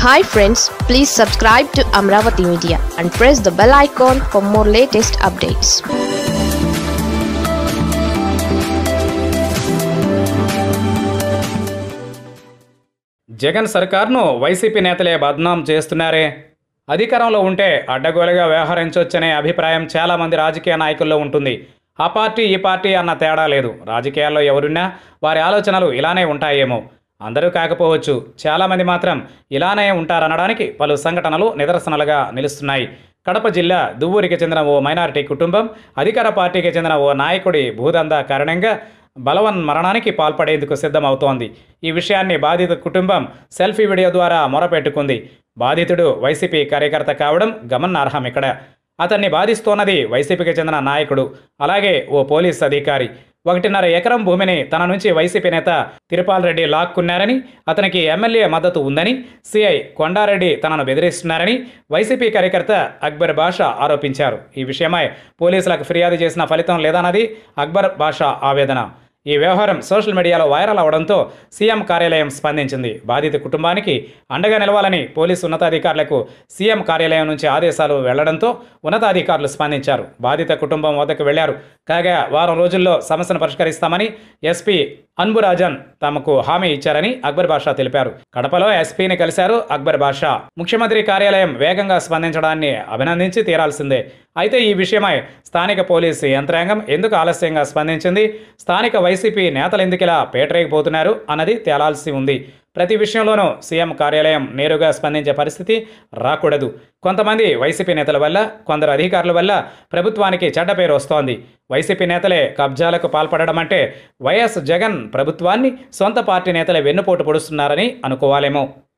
hi friends please subscribe to Amaravati media and press the bell icon for more latest updates Jagan సర్కార్ను YCP నేతలే బద్నాం చేస్తున్నారే అధికారంలో ఉంటే అడ్డగోలుగా వ్యవహరించవచ్చనే అభిప్రాయం చాలామంది రాజకీయ నాయకుల్లో ఉంటుంది ఆ పార్టీ ఈ పార్టీ అన్న తేడా లేదు రాజకీయాల్లో ఎవరున్నా వారి ఆలోచనలు ఇలానే ఉంటాయేమో అందరూ కాకపోవచ్చు చాలామంది మాత్రం ఇలానే ఉంటారనడానికి పలు సంఘటనలు నిదర్శనలుగా నిలుస్తున్నాయి కడప జిల్లా దువ్వూరికి చెందిన ఓ మైనారిటీ కుటుంబం అధికార పార్టీకి చెందిన ఓ నాయకుడి భూదందా కారణంగా బలవన్ మరణానికి పాల్పడేందుకు సిద్ధమవుతోంది ఈ విషయాన్ని బాధిత కుటుంబం సెల్ఫీ వీడియో ద్వారా మొరపెట్టుకుంది బాధితుడు వైసీపీ కార్యకర్త కావడం గమనార్హం ఇక్కడ అతన్ని బాధిస్తోన్నది వైసీపీకి చెందిన నాయకుడు అలాగే ఓ పోలీస్ అధికారి ఒకటిన్నర ఎకరం భూమిని తన నుంచి వైసీపీ నేత తిరుపాల్ రెడ్డి లాక్కున్నారని అతనికి ఎమ్మెల్యే మద్దతు ఉందని సిఐ కొండారెడ్డి తనను బెదిరిస్తున్నారని వైసీపీ కార్యకర్త అక్బర్ బాషా ఆరోపించారు ఈ విషయమై పోలీసులకు ఫిర్యాదు చేసిన ఫలితం లేదన్నది అక్బర్ బాషా ఆవేదన ఈ వ్యవహారం సోషల్ మీడియాలో వైరల్ అవడంతో సీఎం కార్యాలయం స్పందించింది బాధిత కుటుంబానికి అండగా నిలవాలని పోలీసు ఉన్నతాధికారులకు సీఎం కార్యాలయం నుంచి ఆదేశాలు వెళ్లడంతో ఉన్నతాధికారులు స్పందించారు బాధిత కుటుంబం వద్దకు వెళ్లారు కాగా వారం రోజుల్లో సమస్యను పరిష్కరిస్తామని ఎస్పీ అన్బురాజన్ తమకు హామీ ఇచ్చారని అక్బర్ బాషా తెలిపారు కడపలో ఎస్పీని కలిశారు అక్బర్ బాషా ముఖ్యమంత్రి కార్యాలయం వేగంగా స్పందించడాన్ని అభినందించి తీరాల్సిందే అయితే ఈ విషయమై స్థానిక పోలీసు యంత్రాంగం ఎందుకు ఆలస్యంగా స్పందించింది స్థానిక వైసీపీ నేతలు ఎందుకు ఇలా పేటరేగిపోతున్నారు అన్నది తేలాల్సి ఉంది ప్రతి విషయంలోనూ సీఎం కార్యాలయం నేరుగా స్పందించే పరిస్థితి రాకూడదు కొంతమంది వైసీపీ నేతల వల్ల కొందరు అధికారుల వల్ల ప్రభుత్వానికి చెడ్డ పేరు వస్తోంది వైసీపీ నేతలే కబ్జాలకు పాల్పడడం అంటే వైఎస్ జగన్ ప్రభుత్వాన్ని సొంత పార్టీ నేతలే వెన్నుపోటు పొడుస్తున్నారని అనుకోవాలేమో